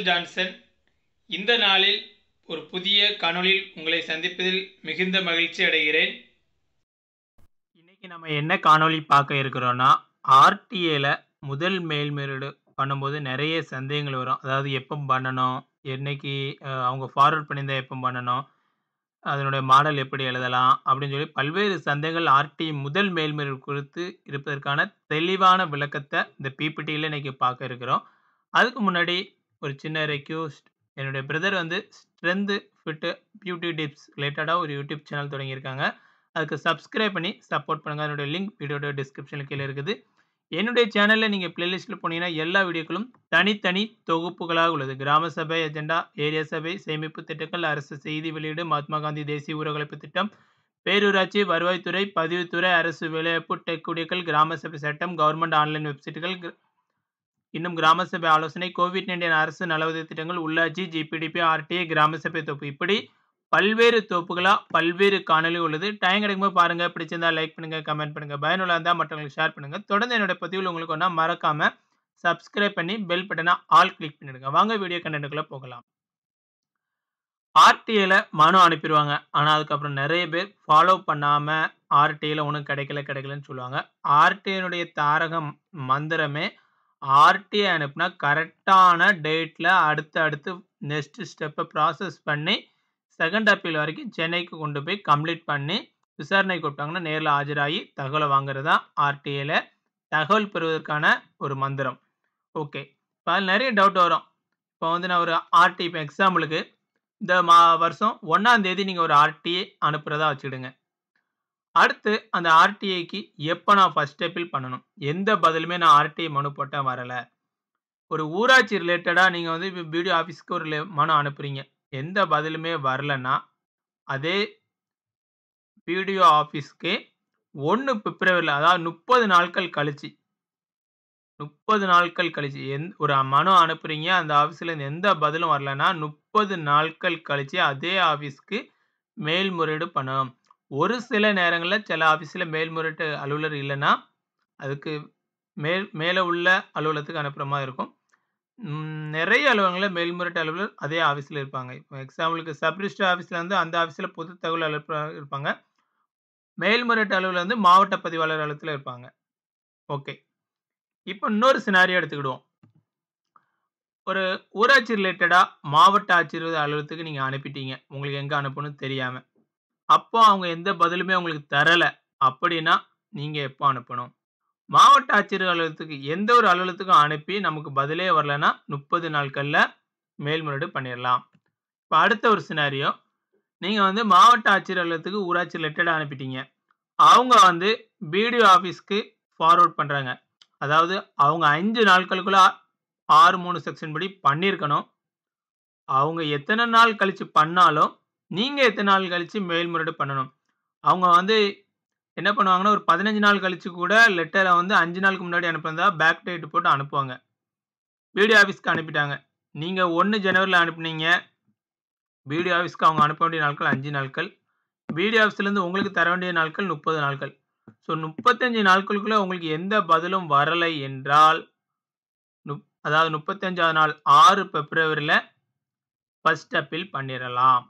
Michael Johnson இந்த நாளில் ஒரு புதிய காணொளியில் உங்களை சந்திப்பதில் மிகுந்த மகிழ்ச்சி அடைகிறேன் இன்னைக்கு நம்ம என்ன காணொளி பார்க்க இருக்கிறோன்னா ஆர்டிஏல முதல் மேல்முறையீடு பண்ணும்போது நிறைய சந்தேகங்கள் வரும் அதாவது எப்போ பண்ணணும் என்னைக்கு அஹ், அவங்க ஃபார்வர்ட் பண்ணியிருந்தா எப்போ பண்ணணும் அதனுடைய மாடல் எப்படி எழுதலாம் அப்படின்னு சொல்லி பல்வேறு சந்தேகங்கள் ஆர்டி முதல் மேல்முறையீடு குறித்து இருப்பதற்கான தெளிவான விளக்கத்தை இந்த பிபிடியில் இன்னைக்கு பார்க்க இருக்கிறோம் அதுக்கு முன்னாடி ஒரு சின்ன ரெக்யூஸ்ட் என்னுடைய பிரதர் வந்து ஸ்ட்ரென்த்து ஃபிட்டு பியூட்டி டிப்ஸ் ரிலேட்டடாக ஒரு யூடியூப் சேனல் தொடங்கியிருக்காங்க அதுக்கு சப்ஸ்கிரைப் பண்ணி சப்போர்ட் பண்ணுங்கள் அதனுடைய லிங்க் வீடியோட டிஸ்கிரிப்ஷனில் கீழே இருக்குது என்னுடைய சேனலில் நீங்கள் பிளேலிஸ்ட்டில் போனீங்கன்னா எல்லா வீடியோக்களும் தனித்தனி தொகுப்புகளாக உள்ளது கிராம சபை எஜெண்டா ஏரியா சபை சேமிப்பு திட்டங்கள் அரசு செய்தி வெளியீடு மகாத்மா காந்தி தேசிய ஊரகலைப்பு திட்டம் பேரூராட்சி வருவாய்த்துறை பதிவுத்துறை அரசு வேலைவாய்ப்பு டெக் குடியக்கள் கிராம சபை சட்டம் கவர்மெண்ட் ஆன்லைன் வெப்சைட்டுகள் கிர- இன்னும் கிராம சபை ஆலோசனை கோவிட் நைன்டீன் அரசு நலவுதவி திட்டங்கள் உள்ளாட்சி ஜிபிடிபி ஆர்டிஏ கிராம சபை தொகுப்பு இப்படி பல்வேறு தொகுப்புகளாக பல்வேறு காணொலி உள்ளது டைம் கிடைக்கும்போது பாருங்க பிடிச்சிருந்தா லைக் பண்ணுங்க கமெண்ட் பண்ணுங்க பயனுள்ள இருந்தால் மற்றவங்களுக்கு ஷேர் பண்ணுங்க தொடர்ந்து என்னோட பதிவில் உங்களுக்கு ஒன்றா மறக்காம சப்ஸ்கிரைப் பண்ணி பெல் பட்டனை ஆல் கிளிக் பண்ணிடுங்க வாங்க வீடியோ கண்டென்ட்டுக்குள்ள போகலாம் ஆர்டிஏல மனு அனுப்பிடுவாங்க ஆனால் அதுக்கப்புறம் நிறைய பேர் ஃபாலோ பண்ணாமல் ஆர்டிஏல ஒன்றும் கிடைக்கல கிடைக்கலன்னு சொல்லுவாங்க ஆர்டிஏனுடைய தாரக மந்திரமே ஆர்டிஏ அனுப்புனா கரெக்டான டேட்டில் அடுத்து அடுத்து நெக்ஸ்ட் ஸ்டெப்பை ப்ராசஸ் பண்ணி செகண்ட் அப்பீல் வரைக்கும் சென்னைக்கு கொண்டு போய் கம்ப்ளீட் பண்ணி விசாரணை கூப்பிட்டாங்கன்னா நேரில் ஆஜராகி தகவலை வாங்குறது தான் ஆர்டிஏல தகவல் பெறுவதற்கான ஒரு மந்திரம் ஓகே இப்போ அதில் நிறைய டவுட் வரும் இப்போ வந்து நான் ஒரு ஆர்டி இப்போ எக்ஸாம்பிளுக்கு இந்த மா வருஷம் ஒன்றாம் தேதி நீங்கள் ஒரு ஆர்டிஏ அனுப்புகிறதா வச்சுக்கிடுங்க அடுத்து அந்த ஆர்டிஐக்கு எப்போ நான் ஃபர்ஸ்ட் அப்பீல் பண்ணணும் எந்த பதிலுமே நான் ஆர்டிஐ மனு போட்டால் வரலை ஒரு ஊராட்சி ரிலேட்டடாக நீங்கள் வந்து இப்போ பிடிஓ ஆஃபீஸ்க்கு ஒரு le- மனு அனுப்புகிறீங்க எந்த பதிலுமே வரலன்னா அதே பிடிஓ ஆஃபீஸ்க்கு ஒன்று பிப்ரவரியில் அதாவது முப்பது நாட்கள் கழிச்சு முப்பது நாட்கள் கழிச்சு எந் ஒரு மனு அனுப்புறீங்க அந்த ஆஃபீஸில் எந்த பதிலும் வரலன்னா முப்பது நாட்கள் கழிச்சு அதே ஆஃபீஸ்க்கு மேல்முறையீடு பண்ணணும் ஒரு சில நேரங்களில் சில ஆஃபீஸில் மேல்முறையீட்டு அலுவலர் இல்லைன்னா அதுக்கு மேல் மேலே உள்ள அலுவலகத்துக்கு அனுப்புகிற மாதிரி இருக்கும் ம், நிறைய அலுவலகங்களில் மேல்முறையீட்டு அலுவலர் அதே ஆஃபீஸில் இருப்பாங்க இப்போ எக்ஸாம்பிளுக்கு சப் ரிஜிஸ்டர் ஆஃபீஸில் வந்து அந்த ஆஃபீஸில் பொது தகவல் அலுவலர் இருப்பாங்க மேல்முறையீட்டு அலுவலர் வந்து மாவட்ட பதிவாளர் அலுவலகத்தில் இருப்பாங்க ஓகே இப்போ இன்னொரு சினாரியோ எடுத்துக்கிடுவோம் ஒரு ஊராட்சி ரிலேட்டடாக மாவட்ட ஆட்சியர் அலுவலகத்துக்கு நீங்கள் அனுப்பிட்டீங்க உங்களுக்கு எங்கே அனுப்பணும்னு தெரியாமல் அப்போ அவங்க எந்த பதிலுமே உங்களுக்கு தரலை அப்படின்னா நீங்கள் எப்போ அனுப்பணும் மாவட்ட ஆட்சியர் அலுவலகத்துக்கு எந்த ஒரு அலுவலகத்துக்கும் அனுப்பி நமக்கு பதிலே வரலன்னா முப்பது நாட்களில் மேல்முறையீடு பண்ணிடலாம் இப்போ அடுத்த ஒரு சினாரியோ நீங்கள் வந்து மாவட்ட ஆட்சியர் அலுவலகத்துக்கு ஊராட்சி ரிலேட்டடாக அனுப்பிட்டீங்க அவங்க வந்து பிடிஓ ஆஃபீஸ்க்கு ஃபார்வர்ட் பண்ணுறாங்க அதாவது அவங்க அஞ்சு நாட்களுக்குள்ள ஆறு மூணு செக்ஷன் படி பண்ணியிருக்கணும் அவங்க எத்தனை நாள் கழிச்சு பண்ணாலும் நீங்கள் எத்தனை நாள் கழிச்சு மேல்முறையீடு பண்ணணும் அவங்க வந்து என்ன பண்ணுவாங்கன்னா ஒரு பதினஞ்சு நாள் கழிச்சு கூட லெட்டரை வந்து அஞ்சு நாளுக்கு முன்னாடி அனுப்புனதா பேக் டேட் போட்டு அனுப்புவாங்க பிடிஓ ஆஃபீஸ்க்கு அனுப்பிட்டாங்க நீங்கள் ஒன்று ஜனவரியில் அனுப்புனீங்க பிடிஓ ஆஃபீஸ்க்கு அவங்க அனுப்ப வேண்டிய நாட்கள் அஞ்சு நாட்கள் பிடிஓ ஆஃபீஸ்லேருந்து உங்களுக்கு தர வேண்டிய நாட்கள் முப்பது நாட்கள் ஸோ முப்பத்தஞ்சு நாட்களுக்குள்ள உங்களுக்கு எந்த பதிலும் வரலை என்றால் நுப் அதாவது முப்பத்தஞ்சாவது நாள் ஆறு பிப்ரவரியில் ஃபர்ஸ்ட் அப்பீல் பண்ணிடலாம்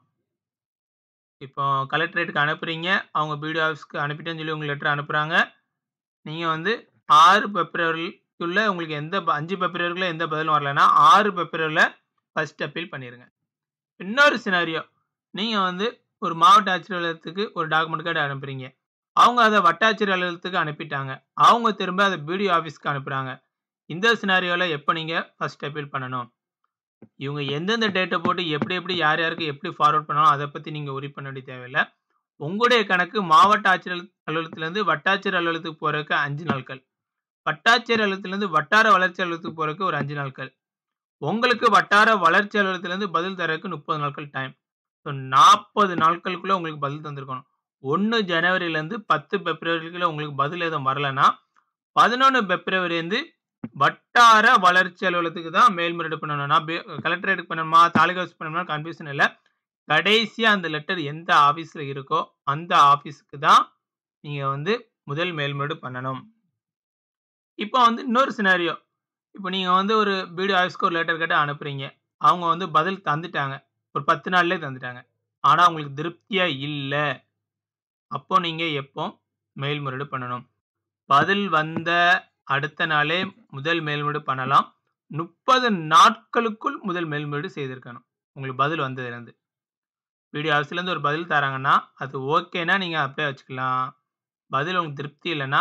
இப்போ கலெக்டரேட்டுக்கு அனுப்புறீங்க அவங்க பிடிஓ ஆஃபீஸ்க்கு அனுப்பிட்டேன்னு சொல்லி உங்களுக்கு லெட்டர் அனுப்புகிறாங்க நீங்கள் வந்து ஆறு பிப்ரவரிக்குள்ள உங்களுக்கு எந்த ப- அஞ்சு பிப்ரவரிக்குள்ள எந்த பதிலும் வரலைன்னா ஆறு பிப்ரவரியில் ஃபர்ஸ்ட் அப்பீல் பண்ணிடுங்க இன்னொரு சினாரியோ நீங்கள் வந்து ஒரு மாவட்ட ஆட்சியர் அலுவலகத்துக்கு ஒரு டாக்குமெண்ட் கார்டு அனுப்புறீங்க அவங்க அதை வட்டாட்சியர் அலுவலகத்துக்கு அனுப்பிட்டாங்க அவங்க திரும்ப அதை பிடிஓ ஆஃபீஸ்க்கு அனுப்புகிறாங்க இந்த சினாரியோவில் எப்போ நீங்கள் ஃபர்ஸ்ட் அப்பீல் பண்ணணும் இவங்க எந்தெந்த டேட்டை போட்டு எப்படி எப்படி யார் யாருக்கு எப்படி ஃபார்வர்ட் பண்ணணும் அதை பற்றி நீங்கள் உரி பண்ண வேண்டிய தேவையில்லை உங்களுடைய கணக்கு மாவட்ட ஆட்சியர் அலு- அலுவலகத்திலேருந்து வட்டாட்சியர் அலுவலகத்துக்கு போகிறதுக்கு அஞ்சு நாட்கள் வட்டாட்சியர் அலுவலகத்திலேருந்து வட்டார வளர்ச்சி அலுவலகத்துக்கு போகிறதுக்கு ஒரு அஞ்சு நாட்கள் உங்களுக்கு வட்டார வளர்ச்சி அலுவலகத்திலேருந்து பதில் தரதுக்கு முப்பது நாட்கள் டைம் ஸோ நாற்பது நாட்களுக்குள்ளே உங்களுக்கு பதில் தந்திருக்கணும் ஒன்று ஜனவரியிலேருந்து பத்து பிப்ரவரிக்குள்ள உங்களுக்கு பதில் எதுவும் வரலைன்னா பதினொன்று பிப்ரவரிலேருந்து வட்டார வளர்ச்சி அலுவலகத்துக்கு தான் மேல்முறையீடு பண்ணணும் நான் கலெக்டரேட்டுக்கு பண்ணணுமா தாலுகா ஆஃபீஸ் பண்ணணுமா கன்ஃபியூஷன் இல்லை கடைசியாக அந்த லெட்டர் எந்த ஆஃபீஸில் இருக்கோ அந்த ஆஃபீஸுக்கு தான் நீங்கள் வந்து முதல் மேல்முறையீடு பண்ணணும் இப்போ வந்து இன்னொரு சினாரியோ இப்போ நீங்கள் வந்து ஒரு பிடிஓ ஆஃபீஸ்க்கு ஒரு லெட்டர் கேட்டு அனுப்புறீங்க அவங்க வந்து பதில் தந்துட்டாங்க. ஒரு 10 நாள்லயே தந்துட்டாங்க. ஆனா உங்களுக்கு திருப்தியா இல்ல. அப்போ நீங்க எப்போ மேல்முறையீடு பண்ணணும். பதில் வந்த அடுத்த நாளே முதல் மேல்முறையீடு பண்ணலாம். 30 நாட்களுக்குள் முதல் மேல்முறையீடு செய்திருக்கணும். உங்களுக்கு பதில் வந்ததுலருந்து. பிடிஓ ஆஃபீஸ்லேருந்து ஒரு பதில் தராங்கன்னா, அது ஓகேன்னா நீங்க அப்படியே வச்சுக்கலாம். பதில் உங்களுக்கு திருப்தி இல்லன்னா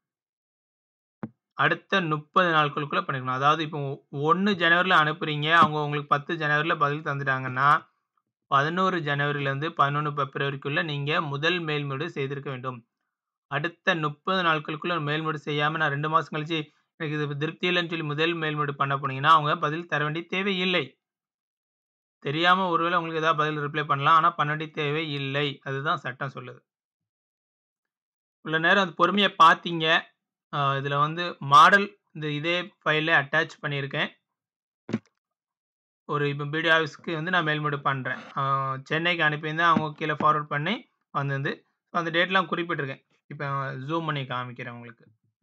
அடுத்த 30 நாட்களுக்குள்ள பண்ணிக்கணும். அதாவது இப்போ 1 ஜனவரில அனுப்புறீங்க. அவங்க உங்களுக்கு 10 ஜனவரில பதில் தந்துட்டாங்கன்னா, 11 ஜனவரிலேருந்து 11 பிப்ரவரிக்குள்ள நீங்க முதல் மேல்முறையீடு செய்திருக்க வேண்டும். அடுத்த 30 நாட்களுக்குள்ள மேல்முறையீடு செய்யாம நான் 2 மாசம் கழிச்சு எனக்கு இது திருப்தி இல்லன்னு சொல்லி முதல் மேல்முறையீடு பண்ண போனீங்கன்னா, அவங்க பதில் தர வேண்டிய தேவை இல்லை. தெரியாம ஒருவேளை உங்களுக்கு ஏதாவது பதில் ரிப்ளை பண்ணலாம். ஆனா பண்ண வேண்டிய தேவை இல்லை. அதுதான் சட்டம் சொல்லுது. இவ்வளோ நேரம் அது பொறுமையா பார்த்தீங்க. அ இதுல வந்து மாடல் இந்த இதே ஃபைல்ல அட்டாச் பண்ணியிருக்கேன். ஒரு இப்போ பிடிஓ ஆஃபீஸ்க்கு வந்து நான் மேல்முறையீடு பண்றேன். அ சென்னைக்கு அனுப்பியிருந்தேன். அவங்க கீழ ஃபார்வர்ட் பண்ணி வந்தது. அந்த டேட்லாம் குறிப்பிட்டிருக்கேன். இப்போ ஜூம் பண்ணி காமிக்கிறேன் உங்களுக்கு.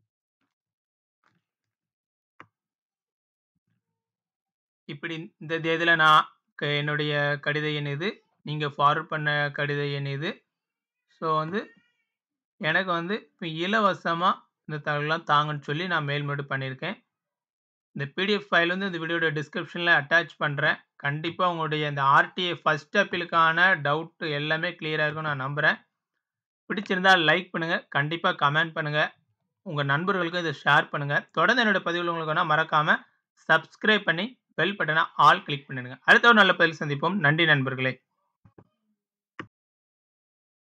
இப்படி இந்த தேதியில நான் க என்னுடைய கடித எண் இது. நீங்க ஃபார்வர்ட் பண்ண கடித எண் இது. ஸோ வந்து எனக்கு வந்து இப்ப இலவசமா இந்த தகவல்லாம் தாங்கன்னு சொல்லி நான் மேல்முறையீடு பண்ணியிருக்கேன். இந்த பிடிஎஃப் ஃபைல் வந்து இந்த வீடியோட டிஸ்கிரிப்ஷன்ல அட்டாச் பண்றேன். கண்டிப்பா உங்களுடைய இந்த ஆர்டிஏ ஃபர்ஸ்ட் அப்பீலுக்கான டவுட் எல்லாமே கிளியரா இருக்கும்னு நான் நம்புறேன். பிடிச்சிருந்தா லைக் பண்ணுங்க. கண்டிப்பா கமெண்ட் பண்ணுங்க. உங்க நண்பர்களுக்கும் இத ஷேர் பண்ணுங்க. தொடர்ந்து என்னோட பதிவுகள் உங்களுக்கு வேணும்னா மறக்காம சப்ஸ்கிரைப் பண்ணி பெல் பட்டன ஆல் கிளிக் பண்ணிடுங்க. அடுத்த ஒரு நல்ல பதிவில் சந்திப்போம். நன்றி நண்பர்களே!